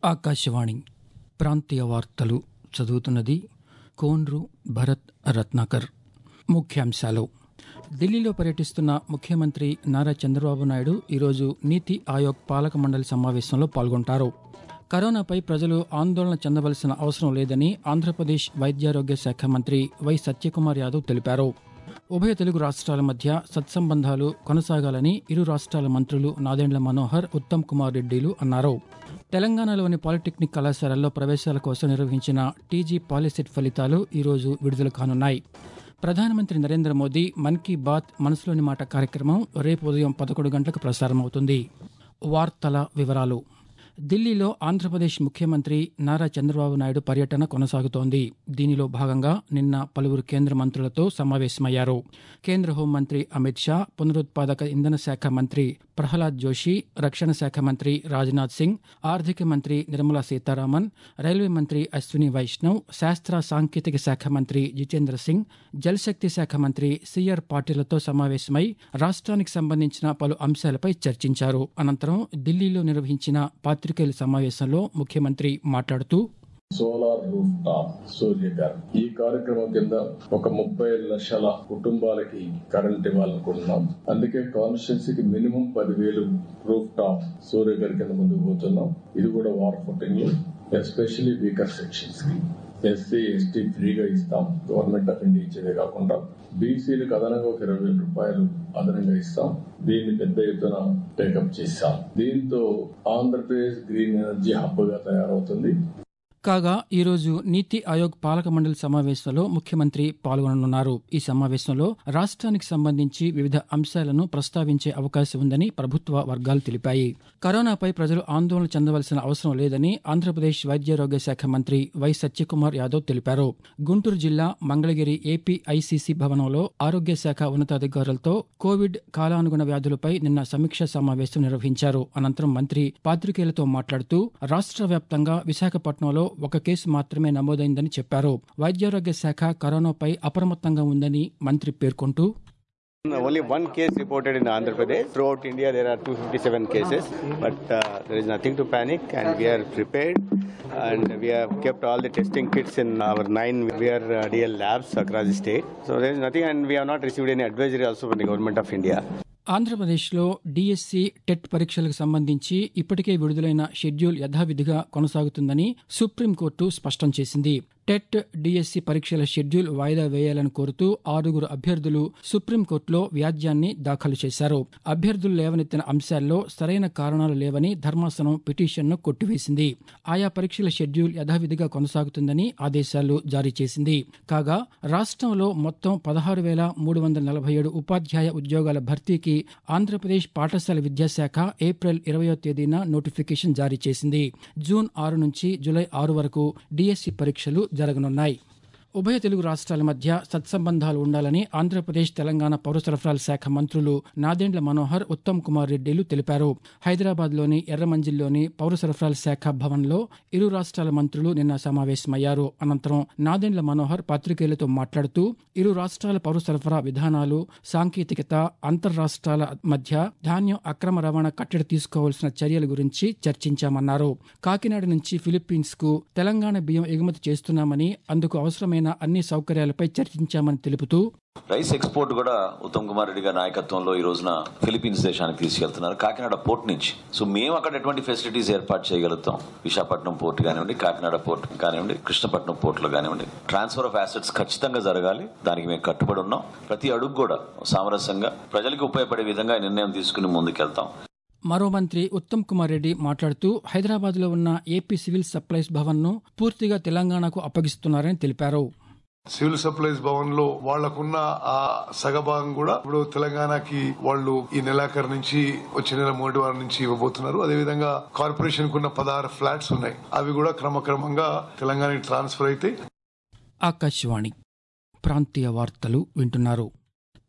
ఆకాశవాణి ప్రాంతీయ వార్తలు చదువుతున్నది కోన్రు భరత్ రత్నాకర్ ముఖ్యాంశాలు ఢిల్లీలో పర్యటిస్తున్న ముఖ్యమంత్రి నారా చంద్రబాబు నాయుడు ఈరోజు నీతి ఆయోగ్ పాలక మండలి సమావేశంలో పాల్గొంటారు కరోనాపై ప్రజలు ఆందోళన చెందవలసిన అవసరం లేదని ఆంధ్రప్రదేశ్ వైద్యారోగ్య శాఖ మంత్రి వై సత్యకుమార్ యాదవ్ తెలిపారు ఉభయ తెలుగు రాష్ట్రాల మధ్య సత్సంబంధాలు కొనసాగాలని ఇరు రాష్ట్రాల మంత్రులు నాదెండ్ల మనోహర్ ఉత్తమ్ కుమార్ రెడ్డిలు అన్నారు తెలంగాణలోని పాలిటెక్నిక్ కళాశాలల్లో ప్రవేశాల కోసం నిర్వహించిన టీజీ పాలిసెట్ ఫలితాలు ఈరోజు విడుదల కానున్నాయి ప్రధానమంత్రి నరేంద్ర మోదీ మన్ కీ బాత్ మనసులోని మాట కార్యక్రమం రేపు ఉదయం పదకొండు గంటలకు ప్రసారమవుతుంది వార్తల వివరాలు ఢిల్లీలో ఆంధ్రప్రదేశ్ ముఖ్యమంత్రి నారా చంద్రబాబు నాయుడు పర్యటన కొనసాగుతోంది దీనిలో భాగంగా నిన్న పలువురు కేంద్ర మంత్రులతో సమావేశమయ్యారు కేంద్ర హోంమంత్రి అమిత్ షా పునరుత్పాదక ఇంధన శాఖ మంత్రి ప్రహ్లాద్ జోషి రక్షణ శాఖ మంత్రి రాజ్నాథ్ సింగ్ ఆర్థిక మంత్రి నిర్మలా సీతారామన్ రైల్వే మంత్రి అశ్విని వైష్ణవ్ శాస్త్ర సాంకేతిక శాఖ మంత్రి జితేంద్ర సింగ్ జలశక్తి శాఖ మంత్రి సిఆర్ పాటిల్తో సమావేశమై రాష్ట్రానికి సంబంధించిన పలు అంశాలపై చర్చించారు అనంతరం ఢిల్లీలో నిర్వహించిన పాత్రికేయుల సమావేశంలో ముఖ్యమంత్రి మాట్లాడుతూ సోలార్ రూఫ్ టాప్ సూర్యగర్ ఈ కార్యక్రమం కింద ఒక ముప్పై లక్షల కుటుంబాలకి కరెంట్ ఇవ్వాలనుకుంటున్నాం అందుకే కాన్స్టిట్యున్సీకి మినిమం పదివేలు రూఫ్ టాప్ సూర్యగర్ కింద ముందుకు పోతున్నాం ఇది కూడా వార్ ఫుటింగ్ లో ఎస్పెషల్లీ వీకర్ సెక్షన్స్ కి ఎస్సీ ఎస్టీ ఫ్రీగా ఇస్తాం గవర్నమెంట్ ఆఫ్ ఇండియా ఇచ్చేదే కాకుండా బీసీలకు అదనంగా ఒక ఇరవై వేల రూపాయలు అదనంగా ఇస్తాం దీన్ని పెద్ద ఎత్తున టేకప్ చేశాం దీంతో ఆంధ్రప్రదేశ్ గ్రీన్ ఎనర్జీ హబ్ గా తయారవుతుంది కాగా ఈరోజు నీతి ఆయోగ్ పాలక మండలి సమావేశంలో ముఖ్యమంత్రి పాల్గొననున్నారు ఈ సమావేశంలో రాష్ట్రానికి సంబంధించి వివిధ అంశాలను ప్రస్తావించే అవకాశం ఉందని ప్రభుత్వ వర్గాలు తెలిపాయి కరోనాపై ప్రజలు ఆందోళన చెందవలసిన అవసరం లేదని ఆంధ్రప్రదేశ్ వైద్యారోగ్య శాఖ మంత్రి వై సత్యకుమార్ యాదవ్ తెలిపారు గుంటూరు జిల్లా మంగళగిరి ఏపీ ఐసీసీ భవనంలో ఆరోగ్య శాఖ ఉన్నతాధికారులతో కోవిడ్ కాలానుగుణ వ్యాధులపై నిన్న సమీక్షా సమావేశం నిర్వహించారు అనంతరం మంత్రి పాత్రికేయులతో మాట్లాడుతూ రాష్ట్ర వ్యాప్తంగా విశాఖపట్నంలో ఒక కేసు మాత్రమే నమోదైందని చెప్పారు వైద్యారోగ్య శాఖ కరోనాపై అప్రమత్తంగా ఉందని మంత్రి పేర్కొంటూ Only one case reported in Andhra Pradesh. Throughout India, there are 257 cases, but uh, there is nothing to panic, and we are prepared. And we have kept all the testing kits in our nine VR uh, DL labs across the state. So there is nothing, and we have not received any advisory also from the government of India. ఆంధ్రప్రదేశ్లో DSC TET పరీక్షలకు సంబంధించి ఇప్పటికే విడుదలైన schedule యథావిధిగా కొనసాగుతుందని supreme court స్పష్టం చేసింది TET DSC పరీక్షల షెడ్యూల్ వాయిదా వేయాలని కోరుతూ ఆరుగురు అభ్యర్థులు సుప్రీంకోర్టులో వ్యాజ్యాన్ని దాఖలు చేశారు అభ్యర్థులు లేవనెత్తిన అంశాల్లో సరైన కారణాలు లేవని ధర్మాసనం పిటిషన్ను కొట్టివేసింది ఆయా పరీక్షల షెడ్యూల్ యథావిధిగా కొనసాగుతుందని ఆదేశాలు జారీ చేసింది కాగా రాష్ట్రంలో మొత్తం పదహారు వేల మూడు వందల నలభై ఏడు ఉపాధ్యాయ ఉద్యోగాల భర్తీకి ఆంధ్రప్రదేశ్ పాఠశాల విద్యాశాఖ ఏప్రిల్ ఇరవయో తేదీన నోటిఫికేషన్ జారీ చేసింది జూన్ ఆరు నుంచి జూలై ఆరు వరకు డిఎస్సి పరీక్షలు జరగనున్నాయి ఉభయ తెలుగు రాష్ట్రాల మధ్య సత్సంబంధాలు ఉండాలని ఆంధ్రప్రదేశ్ తెలంగాణ పౌర సరఫరాల శాఖ మంత్రులు నాదెండ్ల మనోహర్ ఉత్తమ్ కుమార్ రెడ్డిలు తెలిపారు హైదరాబాద్లోని ఎర్రమంజిల్లోని పౌర సరఫరాల శాఖ భవన్లో ఇరు రాష్ట్రాల మంత్రులు నిన్న సమావేశమయ్యారు అనంతరం నాదెండ్ల మనోహర్ పాత్రికేయులతో మాట్లాడుతూ ఇరు రాష్ట్రాల పౌర సరఫరా విధానాలు సాంకేతికత అంతర్రాష్ట్రాల మధ్య ధాన్యం అక్రమ రవాణా కట్టడి తీసుకోవాల్సిన చర్యల గురించి చర్చించామన్నారు కాకినాడ నుంచి ఫిలిప్పీన్స్ కు తెలంగాణ బియ్యం ఎగుమతి చేస్తున్నామని అందుకు అవసరమైన అన్ని సౌకర్యాలపై చర్చించామని తెలుపుతూ రైస్ ఎక్స్పోర్ట్ కూడా ఉత్తమ్ కుమార్ రెడ్డి గారి నాయకత్వంలో ఈ రోజున ఫిలిప్పీన్స్ దేశానికి తీసుకెళ్తున్నారు కాకినాడ పోర్ట్ నుంచి సో మేము అక్కడ ఎటువంటి ఫెసిలిటీస్ ఏర్పాటు చేయగలుగుతాం విశాఖపట్నం పోర్ట్ కానివ్వండి కాకినాడ పోర్ట్ కానివ్వండి కృష్ణపట్నం పోర్టులో కానివ్వండి ట్రాన్స్ఫర్ ఆఫ్ అసెట్స్ ఖచ్చితంగా జరగాలి దానికి మేము కట్టుబడి ఉన్నాం ప్రతి అడుగు కూడా సామరస్యంగా ప్రజలకు ఉపయోగపడే విధంగా నిర్ణయం తీసుకుని ముందుకెళ్తాం మరో మంత్రి ఉత్తమ్ కుమార్ రెడ్డి మాట్లాడుతూ హైదరాబాద్ లో ఉన్న ఏపీ సివిల్ సప్లైస్ భవన్ ను పూర్తిగా తెలంగాణకు అప్పగిస్తున్నారని తెలిపారు సివిల్ సప్లైస్ భవన్ లో వాళ్లకున్న ఆ సగభాగం కూడా ఇప్పుడు తెలంగాణకి వాళ్ళు ఈ నెలాఖరు నుంచి వచ్చే నెల మొదటి వారం నుంచి ఇవ్వబోతున్నారు అదేవిధంగా కార్పొరేషన్ కున్న పదహారు ఫ్లాట్స్ ఉన్నాయి అవి కూడా క్రమక్రమంగా తెలంగాణకి ట్రాన్స్ఫర్ అయితే ఆకాశవాణి ప్రాంతీయ వార్తలు వింటున్నారు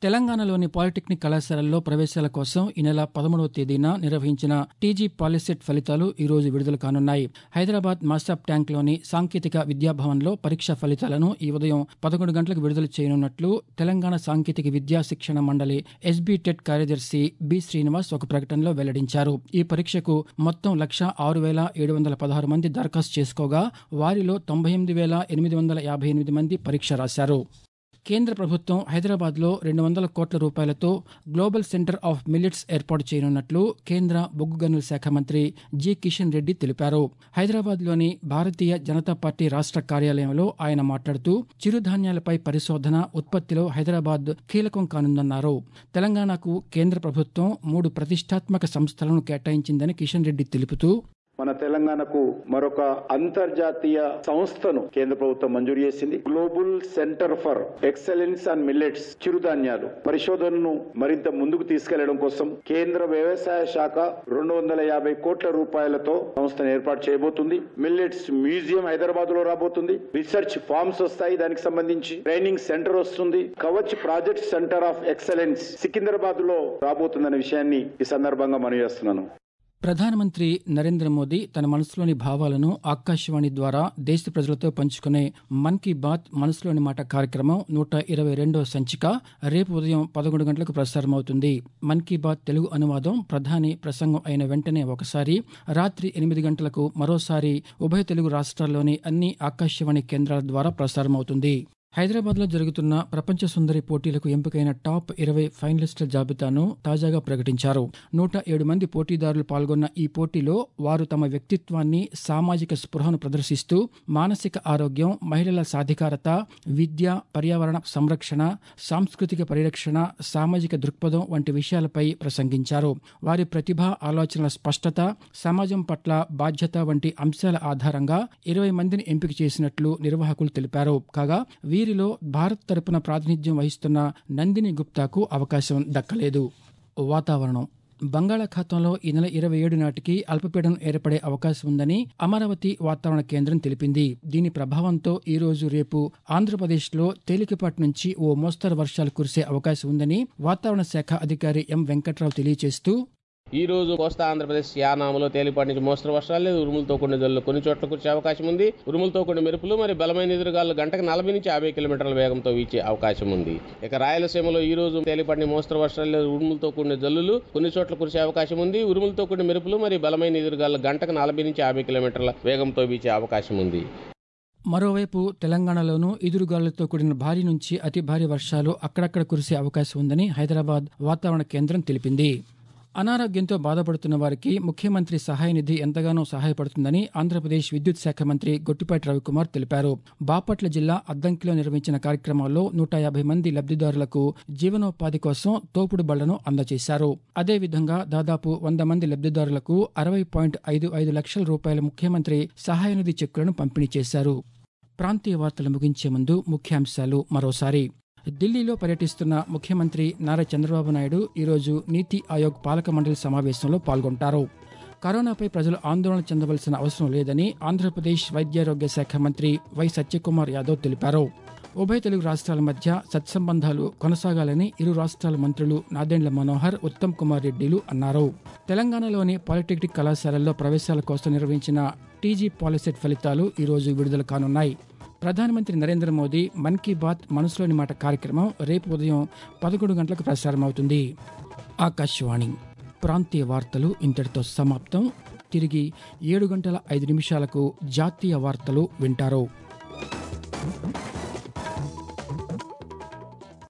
తెలంగాణలోని పాలిటెక్నిక్ కళాశాలల్లో ప్రవేశాల కోసం ఈ నెల పదమూడవ తేదీన నిర్వహించిన టీజీ పాలిసెట్ ఫలితాలు ఈ రోజు విడుదల కానున్నాయి హైదరాబాద్ మాస్టాప్ ట్యాంక్లోని సాంకేతిక విద్యాభవన్లో పరీక్షా ఫలితాలను ఈ ఉదయం పదకొండు గంటలకు విడుదల చేయనున్నట్లు తెలంగాణ సాంకేతిక విద్యా శిక్షణ మండలి ఎస్బీ టెట్ కార్యదర్శి బి శ్రీనివాస్ ఒక ప్రకటనలో వెల్లడించారు ఈ పరీక్షకు మొత్తం లక్ష ఆరు వేల ఏడు వందల పదహారు మంది దరఖాస్తు చేసుకోగా వారిలో తొంభై ఎనిమిది వేల ఎనిమిది వందల యాభై ఎనిమిది మంది పరీక్ష రాశారు కేంద్ర ప్రభుత్వం హైదరాబాద్లో రెండు వందల కోట్ల రూపాయలతో గ్లోబల్ సెంటర్ ఆఫ్ మిల్లెట్స్ ఏర్పాటు చేయనున్నట్లు కేంద్ర బొగ్గు గనుల శాఖ మంత్రి జి కిషన్ రెడ్డి తెలిపారు హైదరాబాద్లోని భారతీయ జనతా పార్టీ రాష్ట్ర కార్యాలయంలో ఆయన మాట్లాడుతూ చిరుధాన్యాలపై పరిశోధన ఉత్పత్తిలో హైదరాబాద్ కీలకం కానుందన్నారు తెలంగాణకు కేంద్ర ప్రభుత్వం మూడు ప్రతిష్టాత్మక సంస్థలను కేటాయించిందని కిషన్ రెడ్డి తెలుపుతూ మన తెలంగాణకు మరొక అంతర్జాతీయ సంస్థను కేంద్ర ప్రభుత్వం మంజూరు చేసింది global centre for excellence and millets చిరుధాన్యాలు పరిశోధనను మరింత ముందుకు తీసుకెళ్లడం కోసం కేంద్ర వ్యవసాయ శాఖ రెండు వందల యాభై కోట్ల రూపాయలతో సంస్థను ఏర్పాటు చేయబోతుంది మిల్లెట్స్ మ్యూజియం హైదరాబాద్ లో రాబోతుంది రీసెర్చ్ ఫార్మ్స్ వస్తాయి దానికి సంబంధించి ట్రైనింగ్ సెంటర్ వస్తుంది Kavach project centre of excellence Secunderabad లో రాబోతుందనే విషయాన్ని ఈ సందర్భంగా మనవి చేస్తున్నాను ప్రధానమంత్రి నరేంద్ర మోదీ తన మనసులోని భావాలను ఆకాశవాణి ద్వారా దేశ ప్రజలతో పంచుకునే మన్ కీ బాత్ మనసులోని మాట కార్యక్రమం నూట ఇరవై రెండవ సంచిక రేపు ఉదయం పదకొండు గంటలకు ప్రసారమవుతుంది మన్ కీ బాత్ తెలుగు అనువాదం ప్రధాని ప్రసంగం అయిన వెంటనే ఒకసారి రాత్రి ఎనిమిది గంటలకు మరోసారి ఉభయ తెలుగు రాష్ట్రాల్లోని అన్ని ఆకాశవాణి కేంద్రాల ద్వారా ప్రసారమవుతుంది హైదరాబాద్ లో జరుగుతున్న ప్రపంచ సుందరి పోటీలకు ఎంపికైన టాప్ ఇరవై ఫైనలిస్టుల జాబితాను తాజాగా ప్రకటించారు నూట ఏడు మంది పోటీదారులు పాల్గొన్న ఈ పోటీలో వారు తమ వ్యక్తిత్వాన్ని సామాజిక స్పృహను ప్రదర్శిస్తూ మానసిక ఆరోగ్యం మహిళల సాధికారత విద్య పర్యావరణ సంరక్షణ సాంస్కృతిక పరిరక్షణ సామాజిక దృక్పథం వంటి విషయాలపై ప్రసంగించారు వారి ప్రతిభ ఆలోచనల స్పష్టత సమాజం పట్ల బాధ్యత వంటి అంశాల ఆధారంగా ఇరవై మందిని ఎంపిక చేసినట్లు నిర్వాహకులు తెలిపారు కాగా వీరిలో భారత్ తరపున ప్రాతినిధ్యం వహిస్తున్న నందిని గుప్తాకు అవకాశం దక్కలేదు వాతావరణం బంగాళాఖాతంలో ఈ నెల ఇరవై ఏడు నాటికి అల్పపీడనం ఏర్పడే అవకాశం ఉందని అమరావతి వాతావరణ కేంద్రం తెలిపింది దీని ప్రభావంతో ఈ రోజు రేపు ఆంధ్రప్రదేశ్లో తేలికపాటి నుంచి ఓ మోస్తరు వర్షాలు కురిసే అవకాశం ఉందని వాతావరణ శాఖ అధికారి ఎం వెంకట్రావు తెలియజేస్తూ ఈ రోజు కోస్తా ఆంధ్రప్రదేశ్ యానాములో తేలిపాటి నుంచి మోస్తరు వర్షాలు లేదు ఉరుములతో కూడిన జల్లు కొన్ని చోట్ల కురిసే అవకాశం ఉంది ఉరుములతో కూడిన మెరుపులు మరి బలమైన ఎదురుగాలు గంటకు నలభై నుంచి యాభై కిలోమీటర్ల వేగంతో వీచే అవకాశం ఉంది ఇక రాయలసీమలో ఈ రోజు తేలిపాటి మోస్తరు వర్షాలు లేదు ఉరుములతో కూడిన జల్లులు కొన్ని చోట్ల కురిసే అవకాశం ఉంది ఉరుములతో కూడిన మెరుపులు మరి బలమైన ఎదురుగాలు గంటకు నలభై నుంచి యాభై కిలోమీటర్ల వేగంతో వీచే అవకాశం ఉంది మరోవైపు తెలంగాణలోనూ ఎదురుగాలులతో కూడిన భారీ నుంచి అతి భారీ వర్షాలు అక్కడక్కడ కురిసే అవకాశం ఉందని హైదరాబాద్ వాతావరణ కేంద్రం తెలిపింది అనారోగ్యంతో బాధపడుతున్న వారికి ముఖ్యమంత్రి సహాయ నిధి ఎంతగానో సహాయపడుతుందని ఆంధ్రప్రదేశ్ విద్యుత్ శాఖ మంత్రి గొట్టిపాటి రవికుమార్ తెలిపారు బాపట్ల జిల్లా అద్దంకిలో నిర్వహించిన కార్యక్రమంలో నూట యాభై మంది లబ్దిదారులకు జీవనోపాధి కోసం తోపుడు బళ్లను అందజేశారు అదేవిధంగా దాదాపు వంద మంది లబ్దిదారులకు అరవై పాయింట్ ఐదు ఐదు లక్షల రూపాయల ముఖ్యమంత్రి సహాయ నిధి చెక్కులను పంపిణీ చేశారు ప్రాంతీయ వార్తలు ముగించే ముందు ముఖ్యాంశాలు మరోసారి ఢిల్లీలో పర్యటిస్తున్న ముఖ్యమంత్రి నారా చంద్రబాబు నాయుడు ఈరోజు నీతి ఆయోగ్ పాలక మండలి సమావేశంలో పాల్గొంటారు కరోనాపై ప్రజలు ఆందోళన చెందవలసిన అవసరం లేదని ఆంధ్రప్రదేశ్ వైద్యారోగ్య శాఖ మంత్రి వై సత్యకుమార్ యాదవ్ తెలిపారు ఉభయ తెలుగు రాష్ట్రాల మధ్య సత్సంబంధాలు కొనసాగాలని ఇరు రాష్ట్రాల మంత్రులు నాదెండ్ల మనోహర్ ఉత్తమ్ కుమార్ రెడ్డిలు అన్నారు తెలంగాణలోని పాలిటెక్నిక్ కళాశాలల్లో ప్రవేశాల కోసం నిర్వహించిన టీజీ పాలిసెట్ ఫలితాలు ఈరోజు విడుదల కానున్నాయి ప్రధానమంత్రి నరేంద్ర మోదీ మన్ కీ బాత్ మనసులోని మాట కార్యక్రమం రేపు ఉదయం పదకొండు గంటలకు ప్రసారమవుతుంది ఆకాశవాణి ప్రాంతీయ వార్తలు ఇంతటితో సమాప్తం తిరిగి ఏడు గంటల ఐదు నిమిషాలకు జాతీయ వార్తలు వింటారు